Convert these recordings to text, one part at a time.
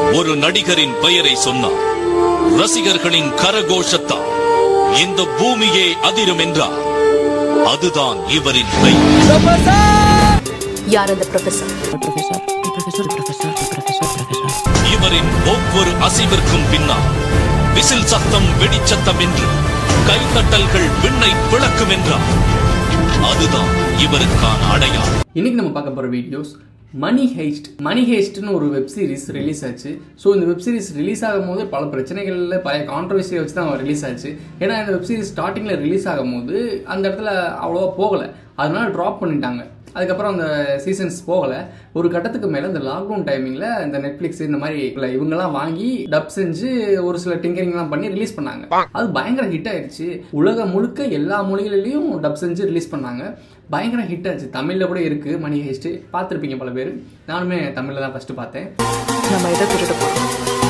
ஒரு நடிகரின் பெயரை சொன்னார் ரசிகர்களின் கரகோஷத்தால் இந்த பூமியே அதிரும் என்றார் அதுதான் இவரின் பெயர் யார் அந்த professor profesor, el profesor, el profesor, el profesor, el profesor. இவரின் ஒவ்வொரு அசைவிற்கும் பின்னால் விசில் சத்தம் வெடிச்சத்தம் என்று கைத்தட்டல்கள் விண்ணை பிளக்கும் என்றார் அதுதான் இவருக்கான அடையாளம் இன்னைக்கு நம்ம பார்க்க போகிற வீடியோஸ் மணி ஹெய்ஸ்ட் மணி ஹெய்ஸ்ட்னு ஒரு வெப் சீரிஸ் ரிலீஸ் ஆச்சு ஸோ இந்த வெப் சீரிஸ் ரிலீஸ் ஆகும்போது பல பிரச்சனைகளில் பல கான்ட்ரவர்சியை வச்சு தான் ரிலீஸ் ஆச்சு ஏன்னா இந்த வெப் சீரிஸ் ஸ்டார்டிங்கில் ரிலீஸ் ஆகும்போது அந்த இடத்துல அவ்வளோவா போகலை அதனால ட்ராப் பண்ணிட்டாங்க அதுக்கப்புறம் அந்த சீசன்ஸ் போகலை ஒரு கட்டத்துக்கு மேலே இந்த லாக்டவுன் டைமிங்கில் இந்த நெட்ஃப்ளிக்ஸ் இந்த மாதிரி இல்ல, இவங்கெல்லாம் வாங்கி டப் செஞ்சு ஒரு சில டிங்கரிங்லாம் பண்ணி ரிலீஸ் பண்ணாங்க அது பயங்கர ஹிட் ஆயிடுச்சு உலகம் முழுக்க எல்லா மொழிகளிலையும் டப் செஞ்சு ரிலீஸ் பண்ணாங்க பயங்கர ஹிட் ஆச்சு தமிழில் கூட இருக்கு மணி ஹெஸ்ட் பார்த்துருப்பீங்க பல பேர் நானுமே தமிழில் தான் ஃபர்ஸ்ட் பார்த்தேன் நம்ம எதை திருட போறோம்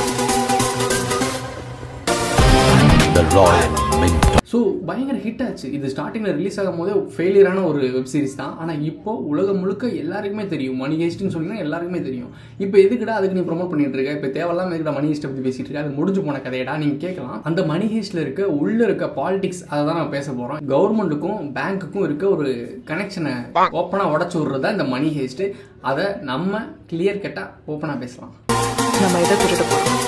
ஸோ பயங்கர ஹிட் ஆச்சு இது ஸ்டார்டிங்கில் ரிலீஸ் ஆகும் போதே ஃபெயிலியரான ஒரு வெப் சீரிஸ் தான் ஆனால் இப்போ உலகம் முழுக்க எல்லாருக்குமே தெரியும் மணி ஹேஸ்ட்னு சொன்னீங்கன்னா எல்லாருக்குமே தெரியும் இப்போ எதுக்குடா அதுக்கு நீ ப்ரோமோட் பண்ணிட்டு இருக்க இப்போ தேவையில்லாம எதுக்குடா மணி ஹேஸ்ட்டை பற்றி பேசிட்டு இருக்க அது முடிஞ்சு போன கதையடா நீங்கள் கேட்கலாம் அந்த மணி ஹேஸ்ட்டில் இருக்க உள்ள இருக்க பாலிடிக்ஸ் அதை தான் நம்ம பேச போகிறோம் கவர்மெண்ட்டுக்கும் பேங்க்குக்கும் இருக்க ஒரு கனெக்ஷனை ஓப்பனாக உடச்சு விடுறது தான் இந்த மணி ஹேஸ்ட்டு அதை நம்ம கிளியர் கட்டாக ஓப்பனாக பேசலாம் நம்ம எதை திருட போறோம்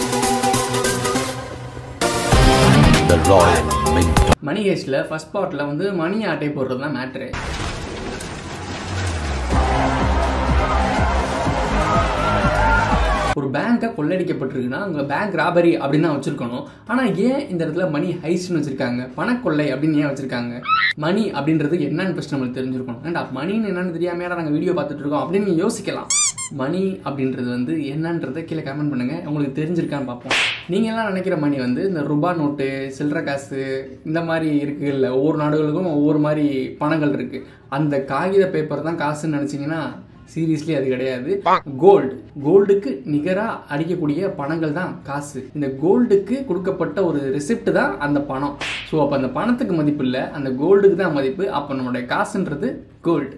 மணி ஹேஸ்ட்ல ஃபர்ஸ்ட் பார்ட்ல வந்து மணி ஆட்டை போடுறது தான் மேட்ரு ஒரு பேங்கை கொள்ளடிக்கப்பட்டிருக்குன்னா அங்கே பேங்க் ராபரி அப்படின்னு தான் வச்சிருக்கணும் ஆனால் ஏன் இந்த இடத்துல மணி ஹைஸ்ட்னு வச்சிருக்காங்க பணக்கொள்ளை அப்படின்னு ஏன் வச்சிருக்காங்க மணி அப்படின்றது என்னன்னு ஃபஸ்ட் நம்மளுக்கு தெரிஞ்சிருக்கணும் ஏன்டா மணின்னு என்னன்னு தெரியாமையா நாங்கள் வீடியோ பார்த்துட்டு இருக்கோம் அப்படின்னு நீங்கள் யோசிக்கலாம் மணி அப்படின்றது வந்து என்னன்றதை கீழே கமெண்ட் பண்ணுங்க உங்களுக்கு தெரிஞ்சிருக்கான்னு பார்ப்போம் நீங்க எல்லாம் நினைக்கிற மணி வந்து இந்த ரூபா நோட்டு சில்லற காசு இந்த மாதிரி இருக்குல்ல ஒவ்வொரு நாடுகளுக்கும் ஒவ்வொரு மாதிரி பணங்கள் இருக்கு அந்த காகித பேப்பர் தான் காசுன்னு நினைச்சீங்கன்னா சீரியஸ்லி அது கிடையாது கோல்டு கோல்டுக்கு நிகரா அடிக்கக்கூடிய பணங்கள் தான் காசு இந்த கோல்டுக்கு கொடுக்கப்பட்ட ஒரு ரெசிப்ட் தான் அந்த பணம் ஸோ அப்போ அந்த பணத்துக்கு மதிப்பு இல்லை அந்த கோல்டுக்கு தான் மதிப்பு அப்போ நம்மளுடைய காசுன்றது கோல்டு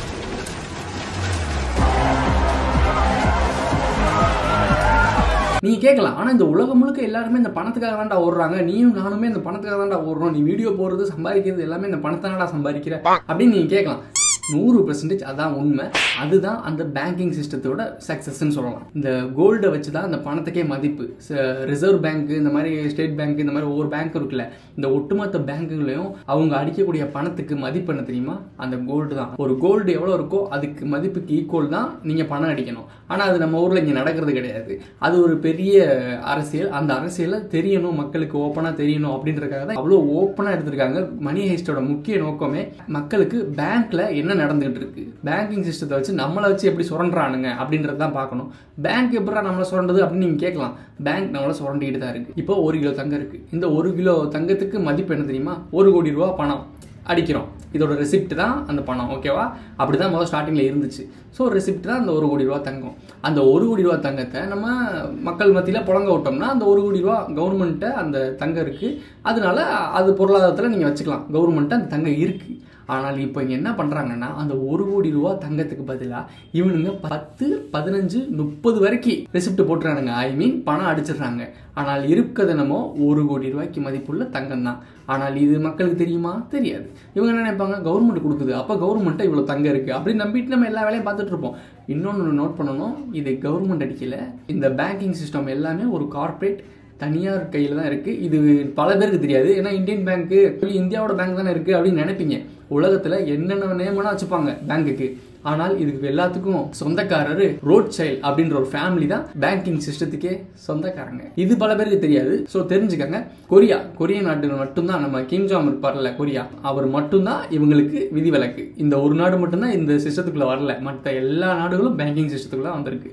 நீ கேட்கலாம் ஆனா இந்த உலகம் முழுக்க எல்லாருமே இந்த பணத்துக்காக தான்டா ஓடுறாங்க நீயும் நானுமே இந்த பணத்துக்காக தான்டா ஓடுறோம் நீ வீடியோ போடுறது சம்பாதிக்கிறது எல்லாமே இந்த பணத்தானடா சம்பாதிக்கிற அப்படின்னு நீங்க கேட்கலாம் நூறு பெர்சன்டேஜ் அதான் உண்மை அதுதான் அந்த பேங்கிங் சிஸ்டத்தோட சக்ஸஸ்ன்னு சொல்லலாம் இந்த கோல்டை வச்சு தான் அந்த பணத்துக்கே மதிப்பு ரிசர்வ் பேங்க் இந்த மாதிரி ஸ்டேட் பேங்க் இந்த மாதிரி ஒவ்வொரு பேங்க் இருக்குல்ல இந்த ஒட்டுமொத்த பேங்குகளையும் அவங்க அடிக்கக்கூடிய பணத்துக்கு மதிப்பு என்ன தெரியுமா அந்த கோல்டு தான் ஒரு கோல்டு எவ்வளோ இருக்கோ அதுக்கு மதிப்புக்கு ஈக்குவல் தான் நீங்கள் பணம் அடிக்கணும் ஆனால் அது நம்ம ஊரில் இங்கே நடக்கிறது கிடையாது அது ஒரு பெரிய அரசியல் அந்த அரசியலை தெரியணும் மக்களுக்கு ஓப்பனாக தெரியணும் அப்படின்றதுக்காக தான் அவ்வளோ ஓப்பனாக எடுத்திருக்காங்க மணி ஹைஸ்டோட முக்கிய நோக்கமே மக்களுக்கு பேங்க்ல என்ன நடந்துகிட்டு இருக்கு பேங்கிங் சிஸ்டத்தை வச்சு நம்மளை வச்சு எப்படி சுரண்டுறானுங்க அப்படின்றது தான் பார்க்கணும் பேங்க் எப்படா நம்மளை சுரண்டுது அப்படின்னு நீங்கள் கேட்கலாம் பேங்க் நம்மளை சுரண்டிக்கிட்டு தான் இருக்கு இப்போ ஒரு கிலோ தங்கம் இருக்கு இந்த ஒரு கிலோ தங்கத்துக்கு மதிப்பு என்ன தெரியுமா ஒரு கோடி ரூபா பணம் அடிக்கிறோம் இதோட ரெசிப்ட் தான் அந்த பணம் ஓகேவா அப்படி தான் முதல் ஸ்டார்டிங்கில் இருந்துச்சு ஸோ ரெசிப்ட் தான் அந்த ஒரு கோடி ரூபா தங்கம் அந்த ஒரு கோடி ரூபா தங்கத்தை நம்ம மக்கள் மத்தியில் புழங்க விட்டோம்னா அந்த ஒரு கோடி ரூபா கவர்மெண்ட்டை அந்த தங்கம் இருக்குது அதனால அது பொருளாதாரத்தில் நீங்கள் வச்சுக்கலாம் கவர்மெண்ட்டு அந்த தங்கம் இருக்குது ஆனால் இப்போ இங்கே என்ன பண்ணுறாங்கன்னா அந்த ஒரு கோடி ரூபா தங்கத்துக்கு பதிலாக இவனுங்க பத்து பதினஞ்சு முப்பது வரைக்கும் ரெசிப்ட் போட்டுறானுங்க ஐ மீன் பணம் அடிச்சிடுறாங்க ஆனால் இருக்கிறது என்னமோ ஒரு கோடி ரூபாய்க்கு மதிப்புள்ள தங்கம் தான் ஆனால் இது மக்களுக்கு தெரியுமா தெரியாது இவங்க என்ன நினைப்பாங்க கவர்மெண்ட் கொடுக்குது அப்போ கவர்மெண்ட்டை இவ்வளோ தங்கம் இருக்குது அப்படின்னு நம்பிட்டு நம்ம எல்லா வேலையும் பார்த்துட்டு இருப்போம் இன்னொன்று நோட் பண்ணணும் இது கவர்மெண்ட் அடிக்கல இந்த பேங்கிங் சிஸ்டம் எல்லாமே ஒரு கார்ப்பரேட் தனியார் கையில் தான் இருக்குது இது பல பேருக்கு தெரியாது ஏன்னா இந்தியன் பேங்க்கு இந்தியாவோட பேங்க் தானே இருக்குது அப்படின்னு நினைப்பீங்க உலகத்தில் என்னென்ன நேம்னா வச்சுப்பாங்க பேங்க்குக்கு ஆனால் இதுக்கு எல்லாத்துக்கும் சொந்தக்காரரு ரோட் சைல்ட் அப்படின்ற ஒரு ஃபேமிலி தான் பேங்கிங் சிஸ்டத்துக்கே சொந்தக்காரங்க இது பல பேருக்கு தெரியாது ஸோ தெரிஞ்சுக்கங்க கொரியா கொரிய நாட்டு மட்டும்தான் நம்ம கிம் ஜாம் இருப்பார்ல கொரியா அவர் மட்டும்தான் இவங்களுக்கு விதிவிலக்கு இந்த ஒரு நாடு மட்டும்தான் இந்த சிஸ்டத்துக்குள்ள வரல மற்ற எல்லா நாடுகளும் பேங்கிங் சிஸ்டத்துக்குள்ள வந்திருக்கு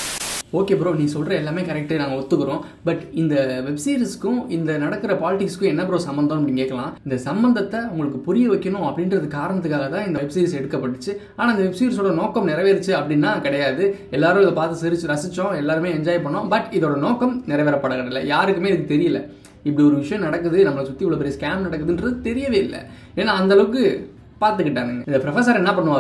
ஓகே ப்ரோ நீ சொல்கிற எல்லாமே கரெக்டு நாங்கள் ஒத்துக்கிறோம் பட் இந்த வெப் சீரிஸ்க்கும் இந்த நடக்கிற பாலிடிக்ஸ்க்கும் என்ன ப்ரோ சம்மந்தம் அப்படின்னு கேட்கலாம் இந்த சம்மந்தத்தை உங்களுக்கு புரிய வைக்கணும் அப்படின்றது காரணத்துக்காக தான் இந்த வெப் சீரிஸ் எடுக்கப்பட்டுச்சு ஆனால் இந்த வெப் சீரிஸோட நோக்கம் நிறைவேறுச்சு அப்படின்னா கிடையாது எல்லாரும் இதை பார்த்து சிரிச்சு ரசித்தோம் எல்லாருமே என்ஜாய் பண்ணோம் பட் இதோட நோக்கம் நிறைவேறப்படவில்லை யாருக்குமே இதுக்கு தெரியல இப்படி ஒரு விஷயம் நடக்குது நம்மளை சுற்றி இவ்வளோ பெரிய ஸ்கேம் நடக்குதுன்றது தெரியவே இல்லை ஏன்னா அந்த அளவுக்கு பார்த்துக்கிட்டானுங்க இந்த ப்ரொஃபஸர் என்ன பண்ணுவார்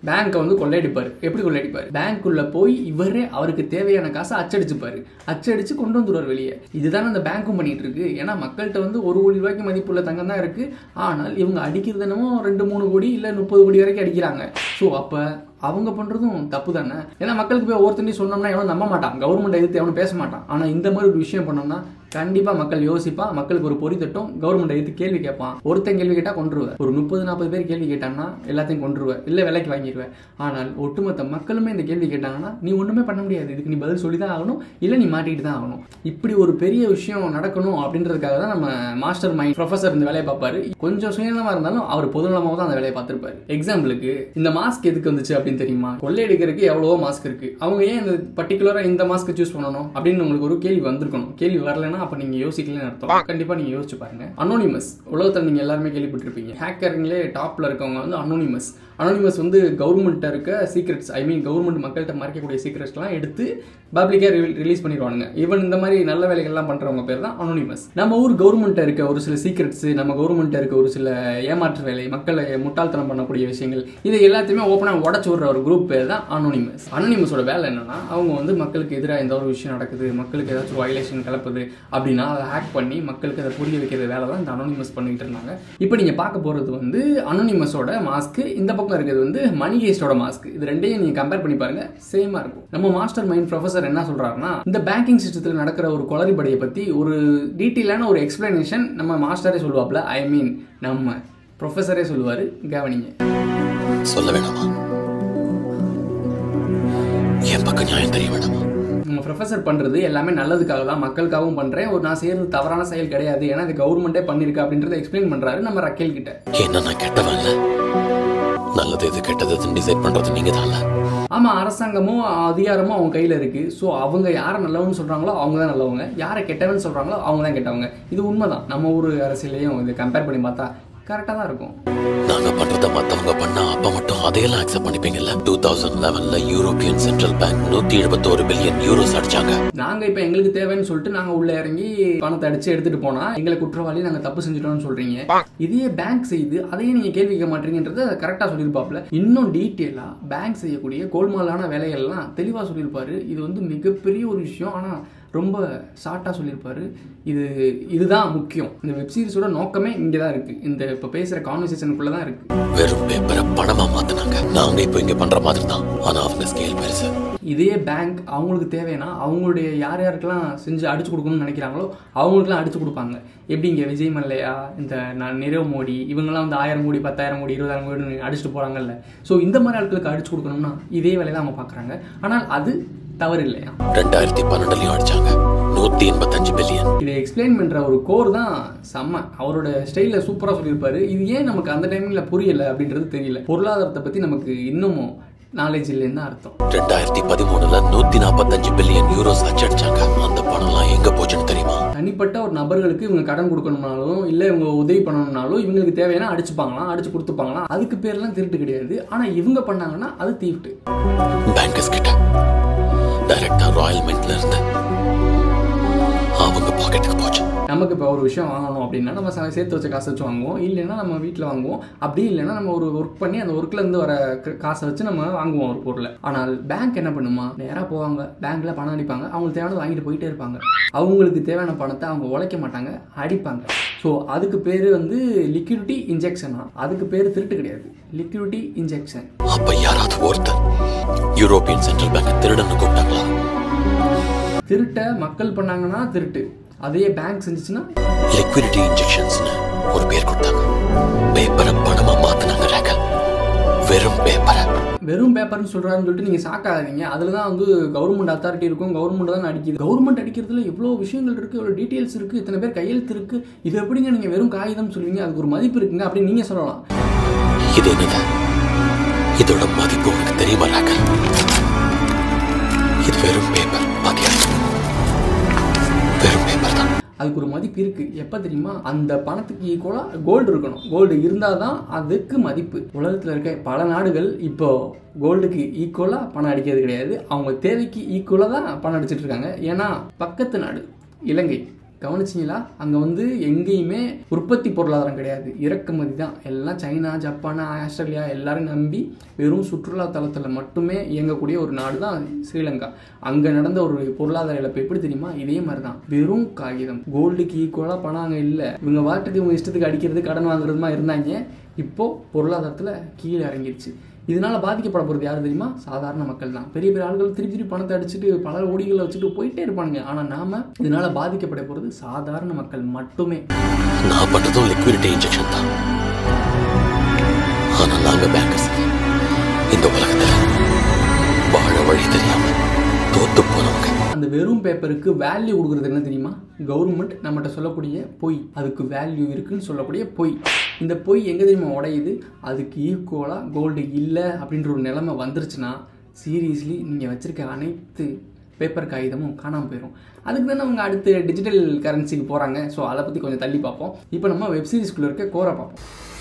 பேங்க்கை வந்து கொள்ளையடிப்பார் எப்படி கொள்ளையடிப்பார் பேங்க்குள்ள போய் இவரே அவருக்கு தேவையான காசை அச்சடிச்சுப்பாரு அச்சடிச்சு கொண்டு வந்துருவார் வெளியே இதுதானே அந்த பேங்க்கும் பண்ணிட்டு இருக்கு ஏன்னா மக்கள்கிட்ட வந்து ஒரு கோடி ரூபாய்க்கு மதிப்புள்ள தங்கம் தான் இருக்கு ஆனால் இவங்க அடிக்கிறது என்னமோ ரெண்டு மூணு கோடி இல்லை முப்பது கோடி வரைக்கும் அடிக்கிறாங்க ஸோ அப்போ அவங்க பண்ணுறதும் தப்பு தானே ஏன்னா மக்களுக்கு போய் ஒவ்வொருத்தனையும் சொன்னோம்னா எவனும் நம்ப மாட்டான் கவர்மெண்ட் எதிர்த்து எவனும் பேச மாட்டான் ஆனால் இந்த மாதிரி ஒரு விஷயம் பண்ணோம்னா கண்டிப்பாக மக்கள் யோசிப்பான் மக்களுக்கு ஒரு பொறி தட்டும் கவர்மெண்ட் எதிர்த்து கேள்வி கேட்பான் ஒருத்தன் கேள்வி கேட்டால் கொண்டுருவேன் ஒரு முப்பது நாற்பது பேர் கேள்வி கேட்டாங்கன்னா எல்லாத்தையும் கொண்டுருவேன் இல்லை விலைக்கு வாங்கிடுவேன் ஆனால் ஒட்டுமொத்த மக்களுமே இந்த கேள்வி கேட்டாங்கன்னா நீ ஒன்றுமே பண்ண முடியாது இதுக்கு நீ பதில் சொல்லி தான் ஆகணும் இல்லை நீ மாட்டிட்டு தான் ஆகணும் இப்படி ஒரு பெரிய விஷயம் நடக்கணும் அப்படின்றதுக்காக தான் நம்ம மாஸ்டர் மைண்ட் ப்ரொஃபசர் இந்த வேலையை பார்ப்பாரு கொஞ்சம் சுயநலமாக இருந்தாலும் அவர் பொதுநலமாக தான் அந்த வேலையை பார்த்துருப்பாரு எக்ஸாம்பிளுக்கு இந்த மாஸ்க் எதுக்கு வந்துச்சு அப்படின்னு தெரியுமா கொள்ளையடிக்கிறதுக்கு எவ்வளவோ மாஸ்க் இருக்கு அவங்க ஏன் இந்த பர்டிகுலராக இந்த மாஸ்க் சூஸ் பண்ணணும் அப்படின்னு உங்களுக்கு ஒரு கேள்வி வந்திருக்கணும் கேள்வி வரலைன்னா அப்போ நீங்கள் யோசிக்கலன்னு அர்த்தம் கண்டிப்பாக நீங்கள் யோசிச்சு பாருங்க அனோனிமஸ் உலகத்தில் நீங்கள் எல்லாருமே கேள்விப்பட்டிருப்பீங்க ஹேக்கருங்களே டாப்பில் இருக்கவங்க வந்து அனோனிமஸ் அனோனிமஸ் வந்து கவர்மெண்ட்டை இருக்க சீக்ரெட்ஸ் ஐ மீன் கவர்மெண்ட் மக்கள்கிட்ட மறைக்கக்கூடிய சீக்ரெட்ஸ்லாம் எடுத்து பப்ளிக்காக ரிலீஸ் பண்ணிடுவானுங்க ஈவன் இந்த மாதிரி நல்ல வேலைகள்லாம் பண்ணுறவங்க பேர் தான் அனோனிமஸ் நம்ம ஊர் கவர்மெண்ட்டை இருக்க ஒரு சில சீக்ரெட்ஸ் நம்ம கவர்மெண்ட்டை இருக்க ஒரு சில ஏமாற்று வேலை மக்களை முட்டாள்தனம் பண்ணக்கூடிய விஷயங்கள் இதை எல்லாத்தையுமே ஓப்பனாக உடச்சு விடுற ஒரு குரூப் பேர் தான் அனோனிமஸ் அனோனிமஸோட வேலை என்னன்னா அவங்க வந்து மக்களுக்கு எதிராக எந்த ஒரு விஷயம் நடக்குது மக்களுக்கு ஏதாச்சும் வயலேஷன் கலப்புது அப்படின்னா அதை ஹேக் பண்ணி மக்களுக்கு அதை புரிய வைக்கிற வேலை தான் இந்த அனோனிமஸ் பண்ணிட்டு இருந்தாங்க இப்போ நீங்கள் பார்க்க போகிறது வந்து அனோனிமஸோட மாஸ்க் இந்த பக்கம் இருக்கிறது வந்து மணி ஹேஸ்டோட மாஸ்க் இது ரெண்டையும் நீங்கள் கம்பேர் பண்ணி பாருங்க சேமாக இருக்கும் நம்ம மாஸ்டர் மைண்ட் ப்ரொஃபசர் என்ன சொல்றாருன்னா இந்த பேங்கிங் சிஸ்டத்தில் நடக்கிற ஒரு குளறுபடியை பற்றி ஒரு டீட்டெயிலான ஒரு எக்ஸ்பிளனேஷன் நம்ம மாஸ்டரே சொல்லுவாப்ல ஐ மீன் நம்ம ப்ரொஃபஸரே சொல்லுவார் கவனிங்க சொல்ல வேணாமா என் பக்கம் நியாயம் தெரிய வேணாமா நம்ம ப்ரொஃபஸர் பண்ணுறது எல்லாமே நல்லதுக்காக தான் மக்களுக்காகவும் பண்ணுறேன் ஒரு நான் செய்கிறது தவறான செயல் கிடையாது ஏன்னா இது கவர்மெண்ட்டே பண்ணியிருக்கு அப்படின்றத எக்ஸ்பிளைன் பண்ணுறாரு நம்ம ரக்கேல் கிட்ட என்ன நான் கெட்டவன் இல்ல நல்லது எது கெட்டது எதுன்னு டிசைட் பண்றது நீங்க தான் ஆமாம் அரசாங்கமும் அதிகாரமும் அவங்க கையில் இருக்குது ஸோ அவங்க யாரை நல்லவன்னு சொல்கிறாங்களோ அவங்க தான் நல்லவங்க யாரை கெட்டவன்னு சொல்கிறாங்களோ அவங்க தான் கெட்டவங்க இது உண்மைதான் நம்ம ஊர் அரசியலையும் இது கம்பேர் பண்ணி பார்த்தா கரெக்டாக தான் இருக்கும் நாங்க பண்றத மத்தவங்க பண்ணா அப்ப மட்டும் அதையெல்லாம் அக்செப்ட் பண்ணிப்பீங்கல்ல டூ தௌசண்ட் லெவன்ல யூரோப்பியன் சென்ட்ரல் பேங்க் நூத்தி எழுபத்தோரு பில்லியன் யூரோஸ் அடிச்சாங்க நாங்கள் இப்போ எங்களுக்கு தேவைன்னு சொல்லிட்டு நாங்கள் உள்ளே இறங்கி பணத்தை அடிச்சு எடுத்துகிட்டு போனால் எங்களை குற்றவாளி நாங்கள் தப்பு செஞ்சுட்டோம்னு சொல்கிறீங்க இதையே பேங்க் செய்து அதையே நீங்கள் கேள்வி கேட்க மாட்டீங்கன்றத கரெக்டாக சொல்லியிருப்பாப்ல இன்னும் டீட்டெயிலாக பேங்க் செய்யக்கூடிய கோல்மாலான வேலைகள்லாம் தெளிவாக சொல்லியிருப்பாரு இது வந்து மிகப்பெரிய ஒரு விஷயம் ஆனால் ரொம்ப ஷார்ட்டாக சொல்லியிருப்பாரு இது இதுதான் முக்கியம் இந்த வெப்சீரிஸோட நோக்கமே இங்கே தான் இருக்குது இந்த இப்போ பேசுகிற கான்வர்சேஷனுக்குள்ளே தான் இருக்குது வெறும் பேப்பரை பணமா மாத்தினாங்க நாங்க இப்போ இங்க பண்ற மாதிரி தான் ஆனா அவங்க ஸ்கேல் பெருசு இதே பேங்க் அவங்களுக்கு தேவைன்னா அவங்களுடைய யார் யாருக்கெல்லாம் செஞ்சு அடிச்சு கொடுக்கணும்னு நினைக்கிறாங்களோ அவங்களுக்குலாம் அடிச்சு கொடுப்பாங்க எப்படி இங்கே விஜய் மல்லையா இந்த நான் நிரவ் மோடி இவங்கெல்லாம் வந்து ஆயிரம் கோடி பத்தாயிரம் கோடி இருபதாயிரம் கோடி அடிச்சுட்டு போகிறாங்கல்ல ஸோ இந்த மாதிரி ஆட்களுக்கு அடிச்சு கொடுக்கணும்னா இதே வேலையை தான் அவங்க பார்க்குறாங்க ஆனால் அது தவறு இல்லையா ரெண்டாயிரத்தி பன்னெண்டுலயும் அடிச்சாங்க நூத்தி எண்பத்தஞ்சு பில்லியன் இதை எக்ஸ்பிளைன் பண்ணுற ஒரு கோர் தான் செம்ம அவரோட ஸ்டைலில் சூப்பராக சொல்லியிருப்பாரு இது ஏன் நமக்கு அந்த டைமிங்கில் புரியலை அப்படின்றது தெரியல பொருளாதாரத்தை பற்றி நமக்கு இன்னமும் நாலேஜ் இல்லைன்னு தான் அர்த்தம் ரெண்டாயிரத்தி பதிமூணுல நூத்தி நாற்பத்தஞ்சு பில்லியன் யூரோஸ் அச்சடிச்சாங்க அந்த பணம்லாம் எங்க போச்சுன்னு தெரியுமா தனிப்பட்ட ஒரு நபர்களுக்கு இவங்க கடன் கொடுக்கணும்னாலும் இல்லை இவங்க உதவி பண்ணணும்னாலும் இவங்களுக்கு தேவையான அடிச்சுப்பாங்களாம் அடிச்சு கொடுத்துப்பாங்களாம் அதுக்கு பேர்லாம் திருட்டு கிடையாது ஆனால் இவங்க பண்ணாங்கன்னா அது தீஃப்ட்டு பேங்கர்ஸ் கிட்ட டைரக்டா ராயல் மின்ட்ல இருந்து அவங்க பாக்கெட்டுக்கு போச்சு நமக்கு இப்போ ஒரு விஷயம் வாங்கணும் அப்படின்னா நம்ம ச- சேர்த்து வச்ச காசை வச்சு வாங்குவோம் இல்லைன்னா நம்ம வீட்டில் வாங்குவோம் அப்படி இல்லைன்னா நம்ம ஒரு ஒர்க் பண்ணி அந்த ஒர்க்ல இருந்து வர க- காசை வச்சு நம்ம வாங்குவோம் ஒரு பொருளை ஆனால் பேங்க் என்ன பண்ணுமா நேராக போவாங்க பேங்க்ல பணம் அடிப்பாங்க அவங்களுக்கு தேவையானது வாங்கிட்டு போயிட்டே இருப்பாங்க அவங்களுக்கு தேவையான பணத்தை அவங்க உழைக்க மாட்டாங்க அடிப்பாங்க ஸோ அதுக்கு பேர் வந்து லிக்விடிட்டி இன்ஜெக்ஷனா அதுக்கு பேர் திருட்டு கிடையாது லிக்விடிட்டி இன்ஜெக்ஷன் அப்ப யாராவது ஒருத்தர் யூரோப்பியன் சென்ட்ரல் பேங்க் திருடன்னு கூப்பிட்டாங்களா திருட்டை மக்கள் பண்ணாங்கன்னா திருட்டு அதையே பேங்க் செஞ்சுச்சுன்னா லிக்விடிட்டி இன்ஜெக்ஷன்ஸ்னு ஒரு பேர் கொடுத்தாங்க பேப்பரை பணமா மாத்தினாங்க ரேகல் வெறும் பேப்பரை வெறும் பேப்பர்னு சொல்றாருன்னு சொல்லிட்டு நீங்க சாக்காதீங்க அதுல தான் வந்து கவர்மெண்ட் அத்தாரிட்டி இருக்கும் கவர்மெண்ட் தான் அடிக்குது கவர்மெண்ட் அடிக்கிறதுல எவ்வளோ விஷயங்கள் இருக்கு எவ்வளோ டீட்டெயில்ஸ் இருக்கு இத்தனை பேர் கையெழுத்து இருக்கு இது எப்படிங்க நீங்க வெறும் காகிதம் சொல்லுவீங்க அதுக்கு ஒரு மதிப்பு இருக்குங்க அப்படின்னு நீங்க சொல்லலாம் இது என்னது இதோட மதிப்பு உனக்கு தெரியுமா ரேகல் இது வெறும் பேப்பர் பாத்தியா வெறும் பேப்பர் தான் அதுக்கு ஒரு மதிப்பு இருக்கு எப்ப தெரியுமா அந்த பணத்துக்கு ஈக்குவலா கோல்டு இருக்கணும் கோல்டு இருந்தால் தான் அதுக்கு மதிப்பு உலகத்தில் இருக்க பல நாடுகள் இப்போ கோல்டுக்கு ஈக்குவலா பணம் அடிக்கிறது கிடையாது அவங்க தேவைக்கு ஈக்குவலாக தான் பணம் அடிச்சிட்டு இருக்காங்க ஏன்னா பக்கத்து நாடு இலங்கை கவனிச்சிங்களா அங்கே வந்து எங்கேயுமே உற்பத்தி பொருளாதாரம் கிடையாது இறக்குமதி தான் எல்லாம் சைனா ஜப்பான் ஆஸ்திரேலியா எல்லாரும் நம்பி வெறும் சுற்றுலா தளத்தில் மட்டுமே இயங்கக்கூடிய ஒரு நாடு தான் ஸ்ரீலங்கா அங்கே நடந்த ஒரு பொருளாதார இழப்பு எப்படி தெரியுமா இதே மாதிரி தான் வெறும் காகிதம் கோல்டுக்கு ஈக்குவலாக பணம் அங்கே இல்லை இவங்க வாட்டுக்கு இவங்க இஷ்டத்துக்கு அடிக்கிறது கடன் வாங்குறதுமா இருந்தாங்க இப்போ பொருளாதாரத்தில் கீழே இறங்கிருச்சு இதனால பாதிக்கப்பட போகிறது யார் தெரியுமா சாதாரண மக்கள் தான் பெரிய பெரிய ஆட்கள் திருப்பி திருப்பி பணத்தை அடிச்சுட்டு பல கோடிகளை வச்சுட்டு போயிட்டே இருப்பானுங்க ஆனால் நாம இதனால பாதிக்கப்பட போகிறது சாதாரண மக்கள் மட்டுமே நான் பண்றதும் லிக்விடிட்டி இன்ஜெக்ஷன் தான் ஆனா நாங்க பேங்கர்ஸ் இந்த உலகத்துல வாழ வழி தெரியாம தோத்து போனவங்க அந்த வெறும் பேப்பருக்கு வேல்யூ கொடுக்குறது என்ன தெரியுமா கவர்மெண்ட் நம்மகிட்ட சொல்லக்கூடிய பொய் அதுக்கு வேல்யூ இருக்குன்னு சொல்லக்கூடிய பொய் இந்த பொய் எங்கே தெரியுமா உடையுது அதுக்கு ஈக்குவலாக கோல்டு இல்லை அப்படின்ற ஒரு நிலைமை வந்துருச்சுன்னா சீரியஸ்லி நீங்கள் வச்சுருக்க அனைத்து பேப்பர் காகிதமும் காணாமல் போயிடும் அதுக்கு தானே அவங்க அடுத்து டிஜிட்டல் கரன்சிக்கு போகிறாங்க ஸோ அதை பற்றி கொஞ்சம் தள்ளி பார்ப்போம் இப்போ நம்ம வெப் சீரிஸ்குள்ளே இருக்க கோரை பார்ப்போம்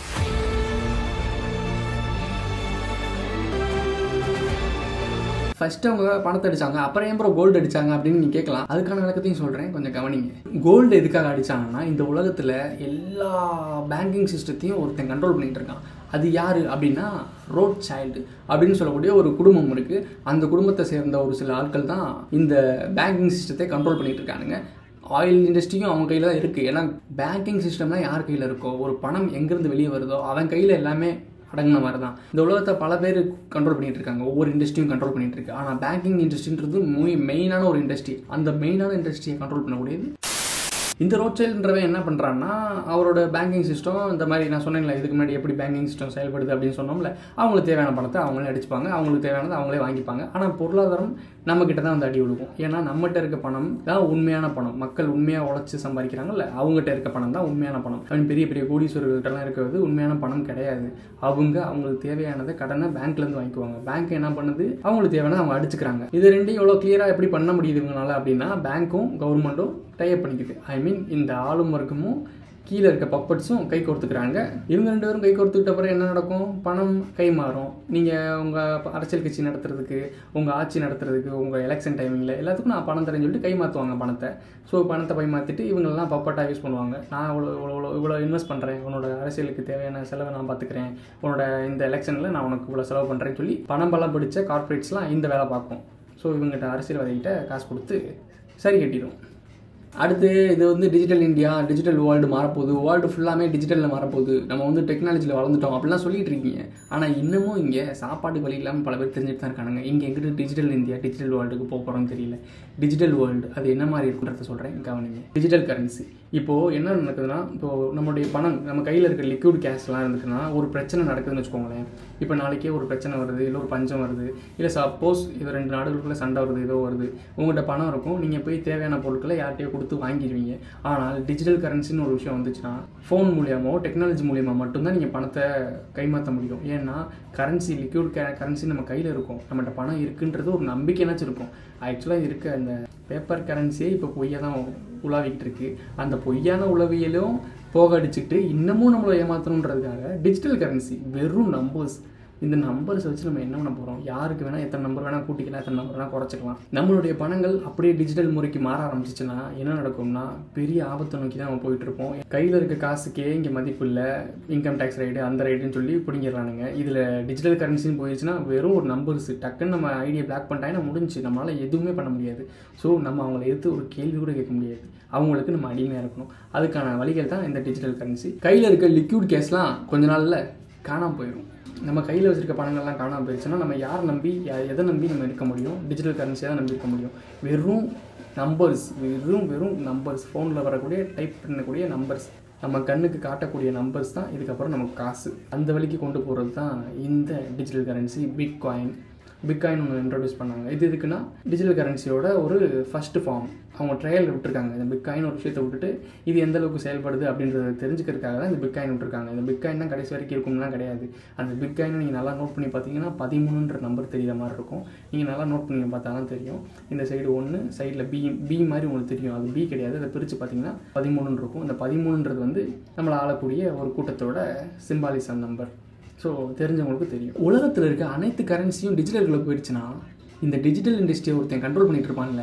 ஃபர்ஸ்ட் அவங்க பணத்தை அடிச்சாங்க அப்புறம் ஏன் ப்ரோ கோல்டு அடிச்சாங்க அப்படின்னு நீ கேட்கலாம் அதுக்கான விளக்கத்தையும் சொல்கிறேன் கொஞ்சம் கவனிங்க கோல்டு எதுக்காக அடிச்சாங்கன்னா இந்த உலகத்தில் எல்லா பேங்கிங் சிஸ்டத்தையும் ஒருத்தன் கண்ட்ரோல் பண்ணிட்டு இருக்கான் அது யார் அப்படின்னா ரோட் சைல்டு அப்படின்னு சொல்லக்கூடிய ஒரு குடும்பம் இருக்குது அந்த குடும்பத்தை சேர்ந்த ஒரு சில ஆட்கள் தான் இந்த பேங்கிங் சிஸ்டத்தை கண்ட்ரோல் பண்ணிட்டு இருக்கானுங்க ஆயில் இண்டஸ்ட்ரியும் அவங்க கையில் தான் இருக்குது ஏன்னா பேங்கிங் சிஸ்டம்லாம் யார் கையில் இருக்கோ ஒரு பணம் எங்கேருந்து வெளியே வருதோ அவன் கையில் எல்லாமே அடங்கின மாதிரி தான் இந்த உலகத்தை பல பேர் கண்ட்ரோல் பண்ணிட்டு இருக்காங்க ஒவ்வொரு இண்டஸ்ட்ரியும் கண்ட்ரோல் பண்ணிட்டு இருக்கு ஆனால் பேங்கிங் இண்டஸ்ட்ரின்றது மெயினான ஒரு இண்டஸ்ட்ரி அந்த மெயினான இண்டஸ்ட்ரியை கண்ட்ரோல் பண்ணக்கூடியது இந்த ரோட்சைல்ன்றவன் என்ன பண்ணுறான்னா அவரோட பேங்கிங் சிஸ்டம் இந்த மாதிரி நான் சொன்னேன்ல இதுக்கு முன்னாடி எப்படி பேங்கிங் சிஸ்டம் செயல்படுது அப்படின்னு சொன்னோம்ல அவங்களுக்கு தேவையான பணத்தை அவங்களே அடிச்சுப்பாங்க அவங்களுக்கு தேவையானதை அவங்களே வாங்கிப்பாங்க ஆனால் பொருளாதாரம் நம்ம கிட்ட தான் வந்து அடி விழுகும் ஏன்னா நம்மகிட்ட இருக்க பணம் தான் உண்மையான பணம் மக்கள் உண்மையாக உழைச்சி சம்பாதிக்கிறாங்கல்ல அவங்ககிட்ட இருக்க பணம் தான் உண்மையான பணம் அப்படின்னு பெரிய பெரிய கோடீஸ்வரர்கள்ட்டலாம் இருக்கிறது உண்மையான பணம் கிடையாது அவங்க அவங்களுக்கு தேவையானதை கடனை பேங்க்லேருந்து வாங்கிக்குவாங்க பேங்க் என்ன பண்ணுது அவங்களுக்கு தேவையானதை அவங்க அடிச்சுக்கிறாங்க இது ரெண்டையும் எவ்வளோ கிளியராக எப்படி பண்ண முடியுது இவங்களால அப்படின்னா பேங்க்கும் கவர்மெண்ட்டும் டைப் பண்ணிக்குது ஐ மீன் இந்த ஆளும் வர்க்கமும் கீழே இருக்க பப்பட்ஸும் கை கோர்த்துக்கிறாங்க இவங்க ரெண்டு பேரும் கை கோர்த்துக்கிட்ட அப்புறம் என்ன நடக்கும் பணம் கை மாறும் நீங்கள் உங்கள் அரசியல் கட்சி நடத்துறதுக்கு உங்கள் ஆட்சி நடத்துறதுக்கு உங்கள் எலெக்ஷன் டைமிங்கில் எல்லாத்துக்கும் நான் பணம் தரேன்னு சொல்லிட்டு கை மாற்றுவாங்க பணத்தை ஸோ பணத்தை பை மாற்றிட்டு இவங்கெல்லாம் பப்பட்டாக யூஸ் பண்ணுவாங்க நான் இவ்வளோ இவ்வளோ இவ்வளோ இவ்வளோ இன்வெஸ்ட் பண்ணுறேன் உன்னோட அரசியலுக்கு தேவையான செலவை நான் பார்த்துக்கிறேன் உன்னோட இந்த எலெக்ஷனில் நான் உனக்கு இவ்வளோ செலவு பண்ணுறேன்னு சொல்லி பணம் பலம் பிடிச்ச கார்ப்பரேட்ஸ்லாம் இந்த வேலை பார்க்கும் ஸோ இவங்ககிட்ட அரசியல்வாதிகிட்ட காசு கொடுத்து சரி கட்டிடும் அடுத்து இது வந்து டிஜிட்டல் இந்தியா டிஜிட்டல் வேர்ல்டு மாறப்போகுது வேர்ல்டு ஃபுல்லாமே டிஜிட்டலில் மாறப்போகுது நம்ம வந்து டெக்னாலஜியில் வளர்ந்துட்டோம் அப்படிலாம் சொல்லிட்டு இருக்கீங்க ஆனால் இன்னமும் இங்கே சாப்பாட்டுக்கு வழி இல்லாமல் பல பேர் தெரிஞ்சுட்டு தான் இருக்கானுங்க இங்கே எங்கிட்ட டிஜிட்டல் இந்தியா டிஜிட்டல் வேர்ல்டுக்கு போக போகிறோம்னு தெரியல டிஜிட்டல் வேர்ல்டு அது என்ன மாதிரி இருக்குன்றத சொல்கிறேன் கவனிங்க டிஜிட்டல் கரன்சி இப்போது என்ன நடக்குதுன்னா இப்போது நம்மளுடைய பணம் நம்ம கையில் இருக்க லிக்விட் கேஷ்லாம் இருந்துச்சுன்னா ஒரு பிரச்சனை நடக்குதுன்னு வச்சுக்கோங்களேன் இப்போ நாளைக்கே ஒரு பிரச்சனை வருது இல்லை ஒரு பஞ்சம் வருது இல்லை சப்போஸ் இது ரெண்டு நாடுகளுக்குள்ளே சண்டை வருது ஏதோ வருது உங்கள்கிட்ட பணம் இருக்கும் நீங்கள் போய் தேவையான பொருட்களை யார்கிட்டயோ கொடுத்து வாங்கிடுவீங்க ஆனால் டிஜிட்டல் கரன்சின்னு ஒரு விஷயம் வந்துச்சுன்னா ஃபோன் மூலியமோ டெக்னாலஜி மூலியமாக மட்டும்தான் நீங்கள் பணத்தை கைமாற்ற முடியும் ஏன்னா கரன்சி லிக்விட் கரன்சி நம்ம கையில் இருக்கும் நம்மகிட்ட பணம் இருக்குன்றது ஒரு நம்பிக்கைனாச்சும் இருக்கும் ஆக்சுவலாக இருக்க அந்த பேப்பர் கரன்சியே இப்போ பொய்யா தான் உலாவிக்கிட்டு இருக்கு அந்த பொய்யான உளவியலும் போக அடிச்சுட்டு இன்னமும் நம்மளை ஏமாத்தணுன்றதுக்காக டிஜிட்டல் கரன்சி வெறும் நம்பர்ஸ் இந்த நம்பர்ஸ் வச்சு நம்ம என்ன பண்ண போகிறோம் யாருக்கு வேணால் எத்தனை நம்பர் வேணால் கூட்டிக்கலாம் எத்தனை நம்பர் வேணால் குறைச்சிக்கலாம் நம்மளுடைய பணங்கள் அப்படியே டிஜிட்டல் முறைக்கு மாற ஆரம்பிச்சிச்சுன்னா என்ன நடக்கும்னா பெரிய ஆபத்தை நோக்கி தான் நம்ம போயிட்டு இருப்போம் கையில் இருக்க காசுக்கே இங்கே மதிப்பு இல்லை இன்கம் டேக்ஸ் ரைடு அந்த ரைடுன்னு சொல்லி பிடிங்கிடுறானுங்க இதில் டிஜிட்டல் கரன்சின்னு போயிடுச்சுன்னா வெறும் ஒரு நம்பர்ஸ் டக்குன்னு நம்ம ஐடியா பிளாக் பண்ணிட்டாங்கன்னா முடிஞ்சு நம்மளால் எதுவுமே பண்ண முடியாது ஸோ நம்ம அவங்கள எடுத்து ஒரு கேள்வி கூட கேட்க முடியாது அவங்களுக்கு நம்ம அடிமையாக இருக்கணும் அதுக்கான வழிகள் தான் இந்த டிஜிட்டல் கரன்சி கையில் இருக்க லிக்விட் கேஸ்லாம் கொஞ்ச நாளில் காணாமல் போயிடும் நம்ம கையில் வச்சிருக்க பணங்கள்லாம் காணாமல் போயிடுச்சுன்னா நம்ம யார் நம்பி யா- எதை நம்பி நம்ம இருக்க முடியும் டிஜிட்டல் கரன்சியை தான் நம்பி இருக்க முடியும் வெறும் நம்பர்ஸ் வெறும் வெறும் நம்பர்ஸ் ஃபோனில் வரக்கூடிய டைப் பண்ணக்கூடிய நம்பர்ஸ் நம்ம கண்ணுக்கு காட்டக்கூடிய நம்பர்ஸ் தான் இதுக்கப்புறம் நமக்கு காசு அந்த வழிக்கு கொண்டு போகிறது தான் இந்த digital currency bitcoin bitcoin ஒன்று இன்ட்ரடியூஸ் பண்ணாங்க இது எதுக்குன்னா டிஜிட்டல் கரன்சியோட ஒரு ஃபர்ஸ்ட் ஃபார்ம் அவங்க ட்ரையல் விட்டுருக்காங்க இந்த பிட்காயின் ஒரு விஷயத்தை விட்டுட்டு இது எந்த அளவுக்கு செயல்படுது அப்படின்றத தெரிஞ்சுக்கிறதுக்காக தான் இந்த பிட்காயின் விட்டுருக்காங்க இந்த பிட்காயின் தான் கடைசி வரைக்கும் இருக்கும்லாம் கிடையாது அந்த பிட்காயின் நீங்கள் நல்லா நோட் பண்ணி பார்த்தீங்கன்னா பதிமூணுன்ற நம்பர் தெரியுற மாதிரி இருக்கும் நீங்கள் நல்லா நோட் பண்ணி பார்த்தா தான் தெரியும் இந்த சைடு ஒன்று சைடில் பி பி மாதிரி உங்களுக்கு தெரியும் அது பி கிடையாது அதை பிரித்து பார்த்தீங்கன்னா பதிமூணுன்னு இருக்கும் அந்த பதிமூணுன்றது வந்து நம்மளை ஆளக்கூடிய ஒரு கூட்டத்தோட சிம்பாலிசம் நம்பர் ஸோ தெரிஞ்சவங்களுக்கு தெரியும் உலகத்தில் இருக்க அனைத்து கரன்சியும் டிஜிட்டலுக்குள்ளே போயிடுச்சுன்னா இந்த டிஜிட்டல் இண்டஸ்ட்ரியை ஒருத்தன் கண்ட்ரோல் பண்ணிட்டு இருப்பான்ல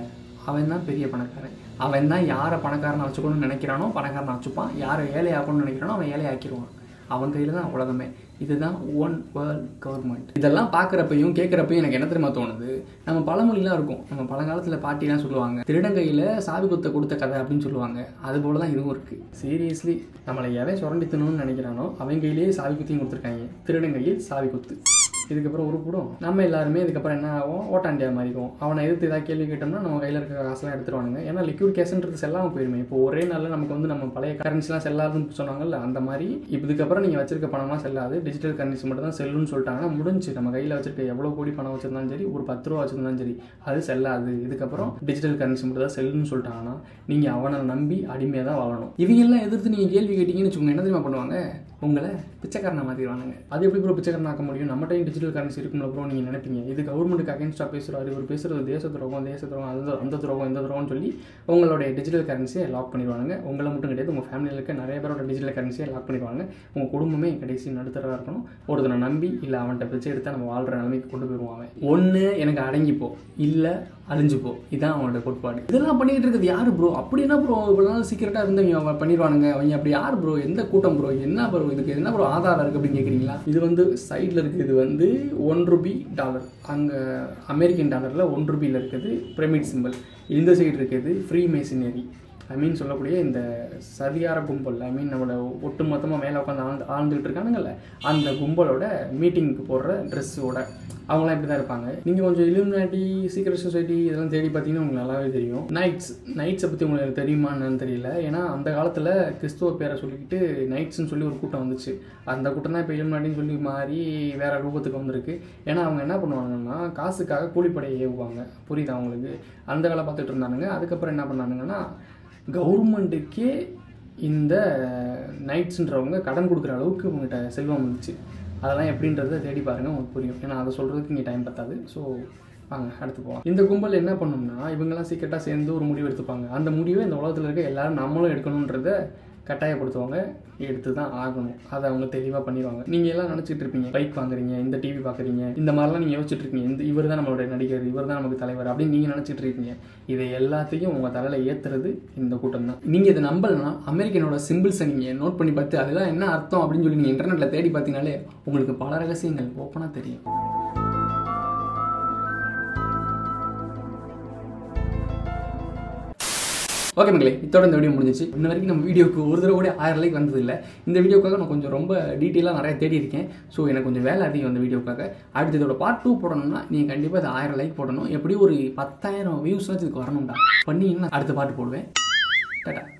அவன் தான் பெரிய பணக்காரன் அவன் தான் யாரை பணக்காரனை வச்சுக்கணும்னு நினைக்கிறானோ பணக்காரனை வச்சுப்பான் யாரை ஏழையாக்கணும்னு நினைக்கிறானோ அவன் ஏழையாக்கிடுவான் அவன் கையில் தான் உலகமே இதுதான் ஒன் வேர்ல்ட் கவர்மெண்ட் இதெல்லாம் பார்க்குறப்பையும் கேட்குறப்பையும் எனக்கு என்ன தெரியுமா தோணுது நம்ம பழமொழிலாம் இருக்கும் நம்ம பழங்காலத்தில் பாட்டிலாம் சொல்லுவாங்க திருடங்கையில் சாவி குத்த கொடுத்த கதை அப்படின்னு சொல்லுவாங்க அது போல தான் இதுவும் இருக்குது சீரியஸ்லி நம்மளை எவன் சுரண்டி தின்னணும்னு நினைக்கிறானோ அவன் கையிலேயே சாவி குத்தியும் கொடுத்துருக்காங்க திருடங்கையில் சாவி குத்து இதுக்கப்புறம் உருப்பிடும் நம்ம எல்லாருமே இதுக்கப்புறம் என்ன ஆகும் ஓட்டாண்டியா மாறிக்கும் அவனை எதிர்த்து ஏதாவது கேள்வி கேட்டோம்னா நம்ம கையில் இருக்க காசுலாம் எடுத்துருவானுங்க ஏன்னா லிக்விட் கேஷ்ன்றது செல்லாமல் போயிருமே இப்போ ஒரே நாளில் நமக்கு வந்து நம்ம பழைய கரன்சிலாம் செல்லாதுன்னு சொன்னாங்கல்ல அந்த மாதிரி இப்போ இதுக்கப்புறம் நீங்கள் வச்சிருக்க பணம்லாம் செல்லாது டிஜிட்டல் கரன்சி மட்டும் தான் செல்லுன்னு சொல்லிட்டாங்கன்னா முடிஞ்சு நம்ம கையில் வச்சிருக்க எவ்வளோ கோடி பணம் வச்சிருந்தாலும் சரி ஒரு பத்து ரூபா வச்சிருந்தாலும் சரி அது செல்லாது இதுக்கப்புறம் டிஜிட்டல் கரன்சி மட்டும் தான் செல்லுன்னு சொல்லிட்டாங்கன்னா நீங்கள் அவனை நம்பி அடிமையாக தான் வாழணும் இவங்கெல்லாம் எதிர்த்து நீங்கள் கேள்வி கேட்டீங்கன்னு வச்சுக்கோங்க என்ன தெரியுமா பண்ணுவாங்க உங்களை பிச்சைக்காரனை மாற்றிடுவானுங்க அது எப்படி ப்ரோ பிச்சைக்காரன் ஆக்க முடியும் நம்மகிட்ட டிஜிட்டல் கரன்சி இருக்கும்ல ப்ரோ நீங்கள் நினைப்பீங்க இது கவர்மெண்ட்டுக்கு அகேன்ஸ்டாக பேசுகிறாரு இவர் பேசுகிறது தேச துரோகம் தேச துரோகம் அந்த அந்த துரோகம் இந்த துரோகம்னு சொல்லி உங்களுடைய டிஜிட்டல் கரன்சியை லாக் பண்ணிடுவாங்க உங்களை மட்டும் கிடையாது உங்கள் ஃபேமிலியில் இருக்க நிறைய பேரோட டிஜிட்டல் கரன்சியை லாக் பண்ணிடுவாங்க உங்கள் குடும்பமே கடைசி நடுத்தரவாக இருக்கணும் ஒருத்தனை நம்பி இல்லை அவன்கிட்ட பிச்சை எடுத்தால் நம்ம வாழ்கிற நிலைமைக்கு கொண்டு போயிடுவாங்க ஒன்று எனக்கு அடங்கிப்போ இல்லை அழிஞ்சுப்போ இதான் அவனோட கோட்பாடு இதெல்லாம் பண்ணிக்கிட்டு இருக்குது யார் ப்ரோ அப்படி என்ன ப்ரோ இவ்வளோ நாள் சீக்கிரட்டாக இருந்தவங்க அவங்க பண்ணிடுவானுங்க அவங்க அப்படி யார் ப்ரோ எந்த கூட்டம் ப்ரோ என்ன ப்ரோ இதுக்கு என்ன ப்ரோ ஆதாரம் இருக்குது அப்படின்னு கேட்குறீங்களா இது வந்து சைடில் இருக்குது இது வந்து ஒன் ருபி டாலர் அங்கே அமெரிக்கன் டாலரில் ஒன் ருபியில் இருக்குது பிரமிட் சிம்பிள் இந்த சைடு இருக்குது ஃப்ரீ மேசினரி ஐ மீன் சொல்லக்கூடிய இந்த சதிகார கும்பல் ஐ மீன் நம்மளை ஒட்டு மொத்தமாக மேலே உட்காந்து ஆழ்ந்து ஆழ்ந்துக்கிட்டு இருக்கானுங்கல்ல அந்த கும்பலோட மீட்டிங்க்கு போடுற ட்ரெஸ்ஸோட அவங்களாம் இப்படி தான் இருப்பாங்க நீங்கள் கொஞ்சம் இலுமினாட்டி சீக்ரெட் சொசைட்டி இதெல்லாம் தேடி பார்த்தீங்கன்னா உங்களுக்கு நல்லாவே தெரியும் நைட்ஸ் நைட்ஸை பற்றி உங்களுக்கு தெரியுமா என்னன்னு தெரியல ஏன்னா அந்த காலத்தில் கிறிஸ்துவ பேரை சொல்லிக்கிட்டு நைட்ஸ்னு சொல்லி ஒரு கூட்டம் வந்துச்சு அந்த கூட்டம் தான் இப்போ இலுமினாட்டின்னு சொல்லி மாறி வேற ரூபத்துக்கு வந்திருக்கு ஏன்னா அவங்க என்ன பண்ணுவாங்கன்னா காசுக்காக கூலிப்படையை ஏவுவாங்க புரியுதா அவங்களுக்கு அந்த வேலை பார்த்துட்டு இருந்தானுங்க அதுக்கப்புறம் என்ன பண்ணானுங்கன்னா கவர்மெண்ட்டுக்கே இந்த நைட்ஸ்ன்றவங்க கடன் கொடுக்குற அளவுக்கு உங்கள்கிட்ட செல்வம் வந்துச்சு அதெல்லாம் எப்படின்றத தேடி பாருங்கள் உங்களுக்கு புரியும் ஏன்னா அதை சொல்கிறதுக்கு இங்கே டைம் பத்தாது ஸோ வாங்க அடுத்து போகலாம் இந்த கும்பல் என்ன பண்ணும்னா இவங்கெல்லாம் சீக்கிரட்டாக சேர்ந்து ஒரு முடிவு எடுத்துப்பாங்க அந்த முடிவை இந்த உலகத்தில் இருக்க எல்லாரும் நம்மளும் எடுக்கணுன்றத கட்டாயப்படுத்துவாங்க எடுத்து தான் ஆகணும் அதை அவங்க தெளிவாக பண்ணிடுவாங்க நீங்கள் எல்லாம் நினச்சிட்டு இருப்பீங்க பைக் வாங்குறீங்க இந்த டிவி பார்க்குறீங்க இந்த மாதிரிலாம் நீங்கள் யோசிச்சுட்டு இருக்கீங்க இந்த இவர் தான் நம்மளோட நடிகர் இவர் தான் நமக்கு தலைவர் அப்படின்னு நீங்கள் நினச்சிட்டு இருக்கீங்க இதை எல்லாத்தையும் உங்கள் தலையில் ஏற்றுறது இந்த கூட்டம் தான் நீங்கள் இதை நம்பலன்னா அமெரிக்கனோட சிம்பிள்ஸை நீங்கள் நோட் பண்ணி பார்த்து அதெல்லாம் என்ன அர்த்தம் அப்படின்னு சொல்லி நீங்கள் இன்டர்நெட்டில் தேடி பார்த்தீங்கனாலே உங்களுக்கு பல ரகசியங்கள் ஓப்பனாக தெரியும் ஓகே மக்களே இதோட இந்த வீடியோ முடிஞ்சிச்சு இன்ன வரைக்கும் நம்ம வீடியோக்கு ஒரு தடவை கூட ஆயிரம் லைக் வந்தது இல்லை இந்த வீடியோக்காக நான் கொஞ்சம் ரொம்ப டீட்டெயிலாக நிறைய தேடி இருக்கேன் ஸோ எனக்கு கொஞ்சம் வேலை அதிகம் அந்த வீடியோக்காக அடுத்து இதோட பார்ட் டூ போடணும்னா நீங்கள் கண்டிப்பாக இது ஆயிரம் லைக் போடணும் எப்படி ஒரு பத்தாயிரம் வியூஸ் இதுக்கு வரணும்டா பண்ணி அடுத்த பாட்டு போடுவேன் டாட்டா